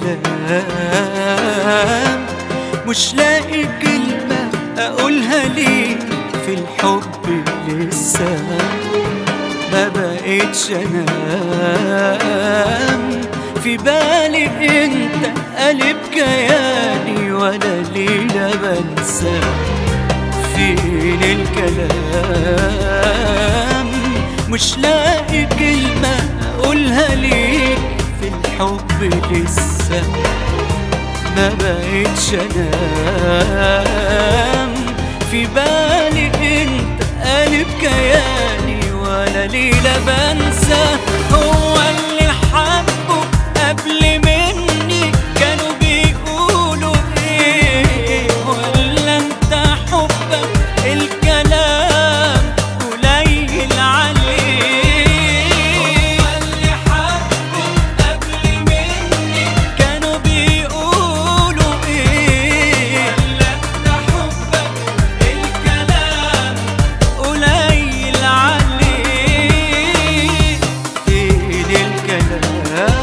الكلام مش لاقي كلمة أقولها ليك في الحب لسه ما بقيتش انام في بالي انت قلب كياني ولا ليلة بنسى فين الكلام مش لاقي كلمة أقولها ليك في الحب لسه ما بقيتش انام في بالي انت قلب كياني ولا ليلة بنسى هو اللي حبه قبل مني كانوا بيقولوا ايه ولا انت حبك الكلام قليل عليه هو اللي حبه قبل مني كانوا بيقولوا ايه ولا انت حبك الكلام قليل عليه فين الكلام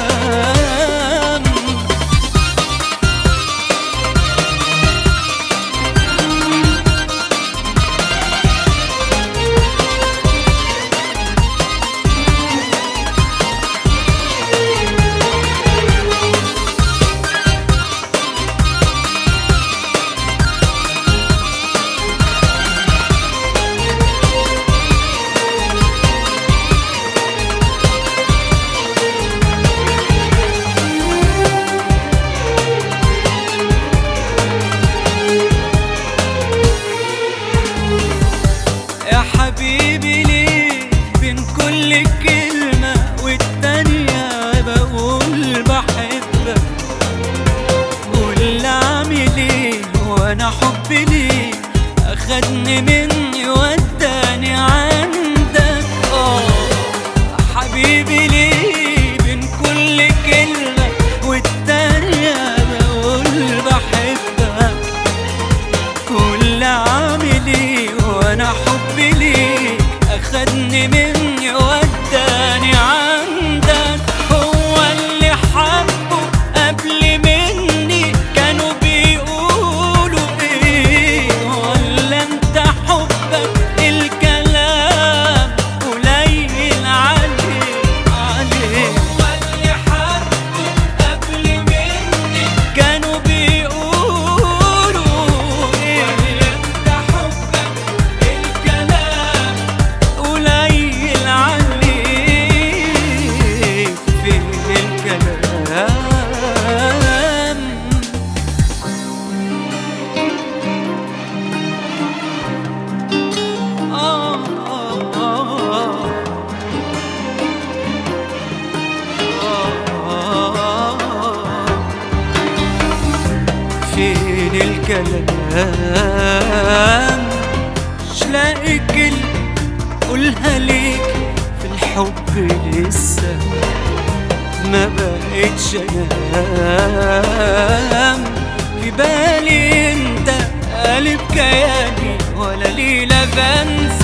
يا حبيبي ليه بين كل كلمة والتانية بقول بحبك قول أعمل ايه وأنا حبي ليه أخدني مني وداني عندك اه حبيبي ليه بين كل كلمة والتانية بقول بحبك كل عاملي وانا حبي ليك اخدني مني وداني عندك هو اللي حبه قبل مني كانوا بيقولوا ايه ولا انت حبك الكلام قليل عليه عليه هو اللي حبه قبل مني كانوا بيقولوا ايه انت حبك الكلام قليل عليك فين الكلام آه آه آه فين الكلام مش لاقي كلمة قولها ليك في الحب لسه ما بقتش انام في بالي انت قلب كياني ولا ليلة بنسى